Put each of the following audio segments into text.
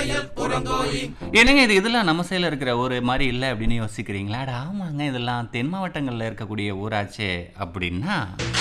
என்னங்க இது இதெல்லாம் நம்ம சைடில் இருக்கிற ஒரு மாதிரி இல்லை அப்படின்னு யோசிக்கிறீங்களா அட ஆமாங்க இதெல்லாம் தென் மாவட்டங்களில் இருக்கக்கூடிய ஊராச்சே அப்படின்னா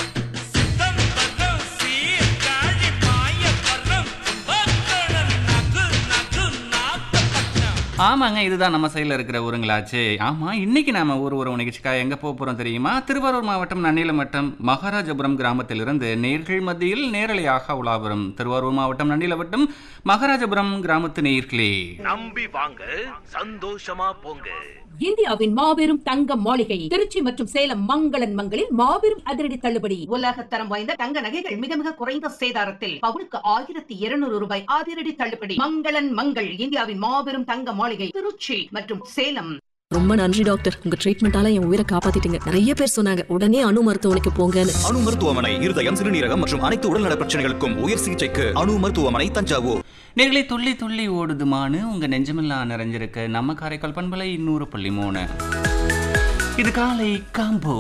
சிதம்பரம் சீர்காழி மாயவரம் கும்பகோணம் நகு நகு நாகப்பட்டினம் ஆமாங்க இதுதான் நம்ம சைடில் இருக்கிற ஊருங்களாச்சு ஆமாம் இன்னைக்கு நாம ஊர் உறவு நிகழ்ச்சிக்காக எங்கே போக போகிறோம் தெரியுமா திருவாரூர் மாவட்டம் நன்னிலம் வட்டம் மகாராஜபுரம் கிராமத்திலிருந்து நேர்கள் மத்தியில் நேரலையாக உலா வரும் திருவாரூர் மாவட்டம் நன்னிலம் வட்டம் மகாராஜபுரம் கிராமத்து நேர்களே நம்பி வாங்க சந்தோஷமா போங்க இந்தியாவின் மாபெரும் தங்க மாளிகை திருச்சி மற்றும் சேலம் மங்களன் மங்களில் மாபெரும் அதிரடி தள்ளுபடி உலக தரம் வாய்ந்த தங்க நகைகள் மிக மிக குறைந்த சேதாரத்தில் பவுனுக்கு ஆயிரத்தி இருநூறு ரூபாய் அதிரடி தள்ளுபடி மங்களன் மங்கள் இந்தியாவின் மாபெரும் தங்க மாளிகை திருச்சி மற்றும் சேலம் ரொம்ப நன்றி டாக்டர் உங்க ட்ரீட்மெண்டால என் உயிரை காப்பாத்திட்டீங்க நிறைய பேர் சொன்னாங்க உடனே அணு மருத்துவமனைக்கு போங்கன்னு அணு மருத்துவமனை இருதயம் சிறுநீரகம் மற்றும் அனைத்து உடல்நல பிரச்சனைகளுக்கும் உயர் சிகிச்சைக்கு அணு மருத்துவமனை தஞ்சாவூர் நேர்களை துள்ளி துள்ளி ஓடுதுமானு உங்க நெஞ்சமெல்லாம் நிறைஞ்சிருக்கு நம்ம காரைக்கால் பண்பலை இன்னூறு புள்ளி மூணு இது காலை காம்போ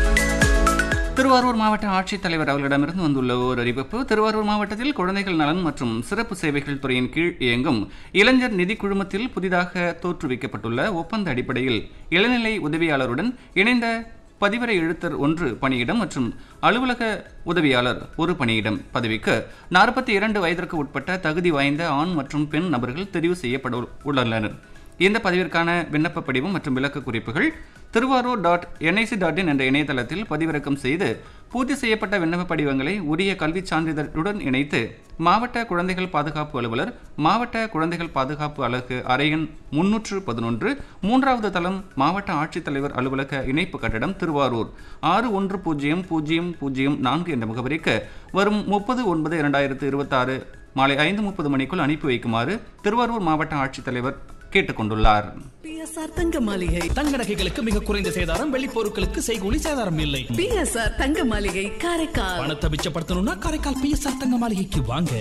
திருவாரூர் மாவட்ட ஆட்சித்தலைவர் அவர்களிடமிருந்து வந்துள்ள ஓர் அறிவிப்பு திருவாரூர் மாவட்டத்தில் குழந்தைகள் நலன் மற்றும் சிறப்பு சேவைகள் துறையின் கீழ் இயங்கும் இளைஞர் நிதி குழுமத்தில் புதிதாக தோற்றுவிக்கப்பட்டுள்ள ஒப்பந்த அடிப்படையில் இளநிலை உதவியாளருடன் இணைந்த பதிவரை எழுத்தர் ஒன்று பணியிடம் மற்றும் அலுவலக உதவியாளர் ஒரு பணியிடம் பதவிக்கு நாற்பத்தி இரண்டு வயதிற்கு உட்பட்ட தகுதி வாய்ந்த ஆண் மற்றும் பெண் நபர்கள் தெரிவு செய்யப்பட உள்ளனர் இந்த பதிவிற்கான விண்ணப்ப படிவம் மற்றும் விளக்க குறிப்புகள் Thiruvarur dot NIC dot in என்ற இணையதளத்தில் பதிவிறக்கம் செய்து பூர்த்தி செய்யப்பட்ட விண்ணப்ப படிவங்களை உரிய கல்விச் சான்றிதழுடன் இணைத்து மாவட்ட குழந்தைகள் பாதுகாப்பு அலுவலர் மாவட்ட குழந்தைகள் பாதுகாப்பு அலகு அறையன் முன்னூற்று பதினொன்று மூன்றாவது தளம் மாவட்ட ஆட்சித்தலைவர் அலுவலக இணைப்பு கட்டடம் திருவாரூர் ஆறு ஒன்று பூஜ்ஜியம் பூஜ்ஜியம் பூஜ்ஜியம் நான்கு என்ற முகவரிக்கு வரும் முப்பது ஒன்பது இரண்டாயிரத்து இருபத்தாறு மாலை ஐந்து முப்பது மணிக்குள் அனுப்பி வைக்குமாறு திருவாரூர் மாவட்ட ஆட்சித்தலைவர் கேட்டுக்கொண்டுள்ளார் பிஎஸ்ஆர் தங்க மாளிகை தங்க நகைகளுக்கு மிக குறைந்த சேதாரம் வெள்ளி பொருட்களுக்கு செய்கூலி சேதாரம் இல்லை பிஎஸ்ஆர் தங்க மாளிகை காரைக்கால் பணத்தை மிச்சப்படுத்தணும்னா காரைக்கால் பிஎஸ்ஆர் தங்க மாளிகைக்கு வாங்க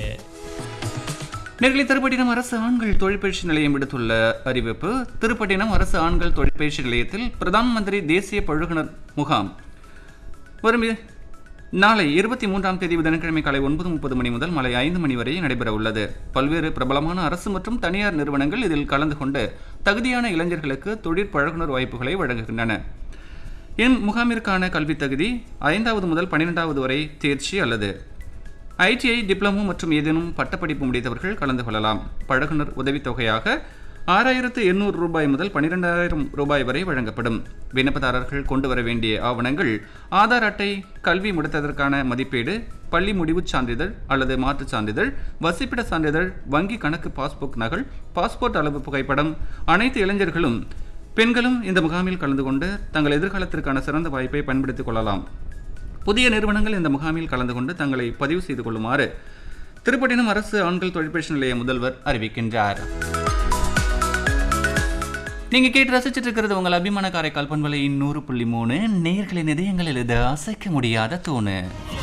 நெருங்கலி திருப்பட்டினம் அரசு ஆண்கள் தொழிற்பயிற்சி நிலையம் விடுத்துள்ள அறிவிப்பு திருப்பட்டினம் அரசு ஆண்கள் தொழிற்பயிற்சி நிலையத்தில் பிரதான் மந்திரி தேசிய பழுகுனர் முகாம் வரும் இ- நாளை இருபத்தி மூன்றாம் தேதி புதன்கிழமை காலை ஒன்பது முப்பது மணி முதல் மாலை ஐந்து மணி வரை நடைபெற உள்ளது பல்வேறு பிரபலமான அரசு மற்றும் தனியார் நிறுவனங்கள் இதில் கலந்து கொண்டு தகுதியான இளைஞர்களுக்கு தொழிற்பழகுனர் வாய்ப்புகளை வழங்குகின்றன என் முகாமிற்கான கல்வித் தகுதி ஐந்தாவது முதல் பன்னிரெண்டாவது வரை தேர்ச்சி அல்லது ஐடிஐ டிப்ளமோ மற்றும் ஏதேனும் பட்டப்படிப்பு முடித்தவர்கள் கலந்து கொள்ளலாம் பழகுனர் உதவித்தொகையாக ஆறாயிரத்து எண்ணூறு ரூபாய் முதல் பன்னிரெண்டாயிரம் ரூபாய் வரை வழங்கப்படும் விண்ணப்பதாரர்கள் கொண்டு வர வேண்டிய ஆவணங்கள் ஆதார் அட்டை கல்வி முடித்ததற்கான மதிப்பீடு பள்ளி முடிவுச் சான்றிதழ் அல்லது மாற்றுச் சான்றிதழ் வசிப்பிட சான்றிதழ் வங்கி கணக்கு பாஸ்புக் நகல் பாஸ்போர்ட் அளவு புகைப்படம் அனைத்து இளைஞர்களும் பெண்களும் இந்த முகாமில் கலந்து கொண்டு தங்கள் எதிர்காலத்திற்கான சிறந்த வாய்ப்பை பயன்படுத்திக் கொள்ளலாம் புதிய நிறுவனங்கள் இந்த முகாமில் கலந்து கொண்டு தங்களை பதிவு செய்து கொள்ளுமாறு திருப்பட்டினம் அரசு ஆண்கள் தொழிற்பயிற்சி நிலைய முதல்வர் அறிவிக்கின்றார் நீங்க கேட்டு ரசிச்சிட்டு இருக்கிறது உங்கள் அபிமான காரைக்கால் பண்பலை நூறு புள்ளி மூணு நேர்களின் இதயங்களில் இது அசைக்க முடியாத தூணு